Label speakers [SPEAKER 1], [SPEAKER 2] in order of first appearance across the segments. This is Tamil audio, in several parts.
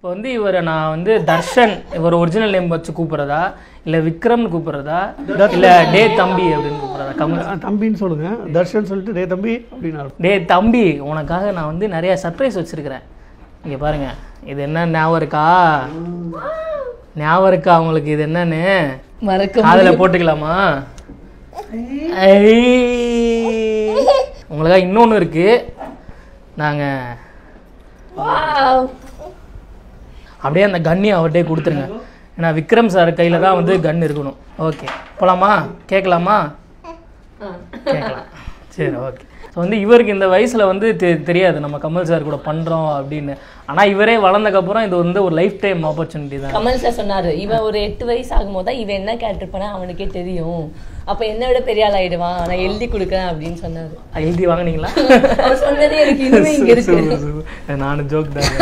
[SPEAKER 1] இப்போ வந்து இவரை நான் வந்து தர்ஷன் இவர் ஒரிஜினல் நேம் வச்சு கூப்பிட்றதா இல்லை விக்ரம்னு கூப்பிட்றதா இல்லை டே தம்பி அப்படின்னு கூப்பிட்றதா கமல்
[SPEAKER 2] ஆ, தம்பின்னு சொல்லுங்க தர்ஷன் சொல்லிட்டு டே தம்பி அப்படின்னு அர்த்தம்.
[SPEAKER 1] டே தம்பி உனக்காக நான் வந்து நிறைய சர்ப்ரைஸ் வச்சிருக்கிறேன் இங்கே பாருங்க இது என்ன ஞாபகம் இருக்கா ஞாபகம் இருக்கா அவங்களுக்கு இது என்னன்னு
[SPEAKER 3] மறக்க
[SPEAKER 1] காதில் போட்டுக்கலாமா ஐ. உங்களுக்காக இன்னொன்று இருக்கு நாங்கள்
[SPEAKER 3] Wow.
[SPEAKER 1] அப்படியே அந்த கன்னி அவர்கிட்டே கொடுத்துருங்க ஏன்னா விக்ரம் சார் கையில் தான் வந்து கன் இருக்கணும் ஓகே போகலாமா கேட்கலாமா கேட்கலாம் சரி ஓகே ஸோ வந்து இவருக்கு இந்த வயசில் வந்து தெ- தெரியாது நம்ம கமல் சார் கூட பண்ணுறோம் அப்படின்னு ஆனால் இவரே வளர்ந்தக்கப்புறம் இது வந்து ஒரு லைஃப் டைம் ஆப்பர்ச்சுனிட்டி தான்
[SPEAKER 3] கமல் சார் சொன்னாரு இவன் ஒரு எட்டு வயசு ஆகும்போது தான் இவன் என்ன கேரக்டர் பண்ணா அவனுக்கே தெரியும் அப்ப என்னை விட பெரிய ஆள் ஆயிடுவான் நான் எழுதி கொடுக்குறேன் அப்படின்னு சொன்னாரு
[SPEAKER 1] எழுதி வாங்குனீங்களா
[SPEAKER 3] அவர் சொன்னதே எனக்கு இன்னுமே இங்க இருக்கு
[SPEAKER 1] சூப்பர், சூப்பர். நானும் ஜோக் தான்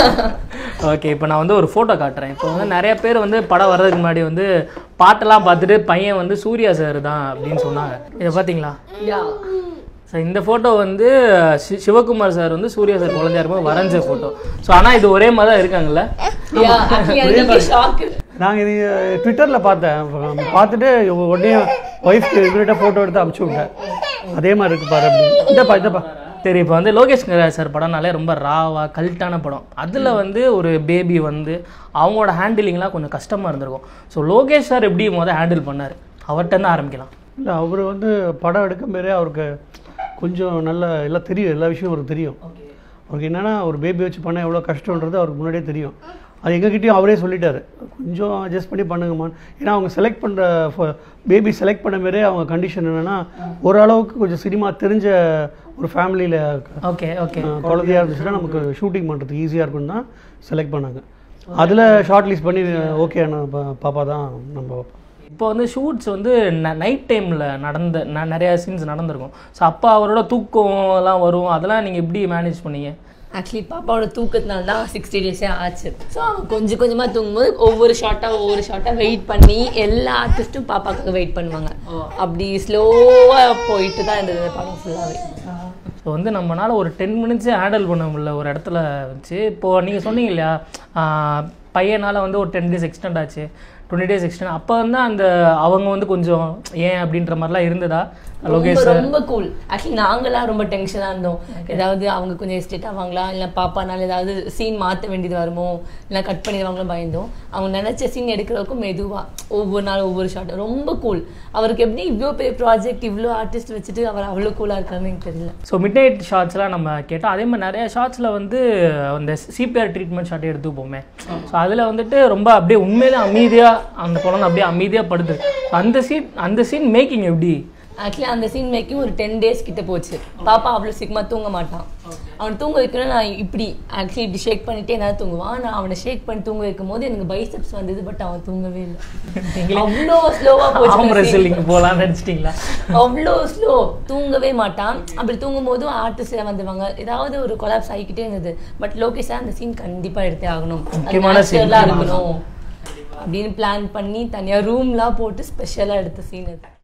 [SPEAKER 1] ஓகே இப்போ நான் வந்து ஒரு ஃபோட்டோ காட்டுறேன் இப்போ வந்து நிறைய பேர் வந்து படம் வர்றதுக்கு முன்னாடி வந்து பாட்டெல்லாம் பார்த்துட்டு பையன் வந்து சூர்யா சார் தான் அப்படின்னு சொன்னாங்க இதை பார்த்தீங்களா
[SPEAKER 3] Yeah.
[SPEAKER 1] ஸோ இந்த ஃபோட்டோ வந்து சி- சிவகுமார் சார் வந்து சூர்யா சார் குழந்தையா இருக்கும்போது வரைஞ்ச ஃபோட்டோ ஸோ ஆனால் இது ஒரே மாதிரி தான் இருக்காங்கல்ல
[SPEAKER 3] Yeah, actually எனக்கு ஷாக்கு
[SPEAKER 2] நாங்கள் இது ட்விட்டரில் பார்த்தேன் பார்த்துட்டு உடனே ஒய்ஃப்க்கு இவர்கிட்ட ஃபோட்டோ எடுத்து அமுச்சு விட்டேன் அதே மாதிரி இருக்கு பாரு அப்படின்னு இந்தப்பா இந்தப்பா
[SPEAKER 1] சரி இப்போ வந்து லோகேஷ் கனகராஜ் சார் படம்னாலே ரொம்ப ராவா கல்ட்டான படம் அதில் வந்து ஒரு பேபி வந்து அவங்களோட ஹேண்டிலிங்லாம் கொஞ்சம் கஷ்டமாக இருந்திருக்கும் ஸோ லோகேஷ் சார் எப்படி முதல் ஹேண்டில் பண்ணார் அவர்கிட்ட இருந்து ஆரம்பிக்கலாம்
[SPEAKER 2] இல்லை அவர் வந்து படம் எடுக்க மாரி அவருக்கு கொஞ்சம் நல்ல எல்லாம் தெரியும் எல்லா விஷயம் அவருக்கு தெரியும் அவருக்கு என்னென்னா ஒரு பேபி வச்சு பண்ண எவ்வளோ கஷ்டன்றது அவருக்கு முன்னாடியே தெரியும் அது எங்ககிட்டயும் அவரே சொல்லிட்டாரு கொஞ்சம் அட்ஜஸ்ட் பண்ணி பண்ணுங்கம்மான்னு ஏன்னா அவங்க செலக்ட் பண்ணுற பேபி செலக்ட் பண்ண மாரியே அவங்க கண்டிஷன் என்னென்னா ஓரளவுக்கு கொஞ்சம் சினிமா தெரிஞ்ச ஒரு ஃபேமிலியில்
[SPEAKER 1] ஓகே ஓகே
[SPEAKER 2] குழந்தையா இருந்துச்சுன்னா நமக்கு ஷூட்டிங் பண்ணுறதுக்கு ஈஸியாக இருக்கும்னு தான் செலக்ட் பண்ணாங்க அதில் ஷார்ட் லிஸ்ட் பண்ணி ஓகே பாப்பா தான் நம்ம பாப்பா
[SPEAKER 1] இப்போ வந்து ஷூட்ஸ் வந்து நைட் டைமில் நடந்த ந- நிறைய சீன்ஸ் நடந்திருக்கும் ஸோ அப்போ அவரோட தூக்கம் எல்லாம் வரும் அதெல்லாம் நீங்கள் எப்படி மேனேஜ் பண்ணீங்க
[SPEAKER 3] ஆக்சுவலி பாப்பாவோட தூக்கத்தினால தான் சிக்ஸ்டி டேஸே ஆச்சு ஸோ அவன் கொஞ்சம் கொஞ்சமாக தூங்கும்போது ஒவ்வொரு ஷார்ட்டாக ஒவ்வொரு ஷார்ட்டாக வெயிட் பண்ணி எல்லா ஆர்டிஸ்ட்டும் பாப்பாவுக்கு வெயிட் பண்ணுவாங்க அப்படி ஸ்லோவாக போயிட்டு தான் இருந்தது படம் ஃபுல்லாகவே
[SPEAKER 1] ஸோ வந்து நம்மனால ஒரு டென் மினிட்ஸே ஹேண்டில் பண்ண முடியல ஒரு இடத்துல வச்சு இப்போது நீங்கள் சொன்னீங்க இல்லையா ஆஹ் பையனால் வந்து ஒரு டென் டேஸ் எக்ஸ்டெண்ட் ஆச்சு டுவெண்ட்டி டேஸ் எக்ஸ்டெண்ட் அப்போ வந்து அந்த அவங்க வந்து கொஞ்சம் ஏன் அப்படின்ற மாதிரிலாம் இருந்ததா லோகேஷ்
[SPEAKER 3] ரொம்ப
[SPEAKER 1] சார்
[SPEAKER 3] ரொம்ப கூல் ஆக்சுவலி நாங்களாம் ரொம்ப டென்ஷனாக இருந்தோம் ஏதாவது அவங்க கொஞ்சம் எஸ்டேட் ஆவாங்களா இல்லை பாப்பானால ஏதாவது சீன் மாற்ற வேண்டியது வருமோ இல்லை கட் பண்ணிடுவாங்களோ பயந்தோம் அவங்க நினச்ச சீன் எடுக்கிறதுக்கும் மெதுவாக ஒவ்வொரு நாள் ஒவ்வொரு ஷாட் ரொம்ப கூல் அவருக்கு எப்படி இவ்வளோ பெரிய ப்ராஜெக்ட் இவ்வளோ ஆர்டிஸ்ட் வச்சுட்டு அவர் அவ்வளோ கூலாக இருக்காருன்னு எனக்கு தெரியல
[SPEAKER 1] ஸோ மிட் நைட் ஷார்ட்ஸ்லாம் நம்ம கேட்டோம் அதே மாதிரி நிறைய ஷார்ட்ஸில் வந்து அந்த சிபிஆர் ட்ரீட்மெண்ட் ஷாட்டே எடுத்துப்போமே ஸோ அதில் வந்துட்டு ரொம்ப அப்படியே உண்மையிலே அமைதியாக அந்த குழந்தை அப்படியே அமைதியாக படுது அந்த சீன் அந்த சீன் மேக்கிங் எப்படி
[SPEAKER 3] ஆக்சுவலி அந்த சீன் மேக்கிங் ஒரு டென் டேஸ் கிட்ட போச்சு பாப்பா அவ்வளோ சீக்கிரமாக தூங்க மாட்டான் அவன் தூங்க வைக்கணும் நான் இப்படி ஆக்சுவலி இப்படி ஷேக் பண்ணிட்டே என்னால் தூங்குவான் நான் அவனை ஷேக் பண்ணி தூங்க வைக்கும் போது எனக்கு பைசப்ஸ் வந்தது பட் அவன் தூங்கவே இல்லை அவ்வளோ ஸ்லோவாக
[SPEAKER 1] ஆம்
[SPEAKER 3] போச்சு
[SPEAKER 1] ரெஸ்லிங் போகலான்னு நினச்சிட்டிங்களா
[SPEAKER 3] அவ்வளோ ஸ்லோ தூங்கவே மாட்டான் அப்படி தூங்கும் போதும் ஆர்டிஸ்ட் வந்துருவாங்க ஏதாவது ஒரு கொலாப்ஸ் ஆகிக்கிட்டே இருந்தது பட் லோகேஷா அந்த சீன் கண்டிப்பாக எடுத்தே ஆகணும் அது
[SPEAKER 1] முக்கியமான scene.
[SPEAKER 3] natural ஆ இருக்கணும் அப்படின்னு பிளான் பண்ணி தனியாக ரூம்லாம் போட்டு ஸ்பெஷலாக எடுத்த சீன் அது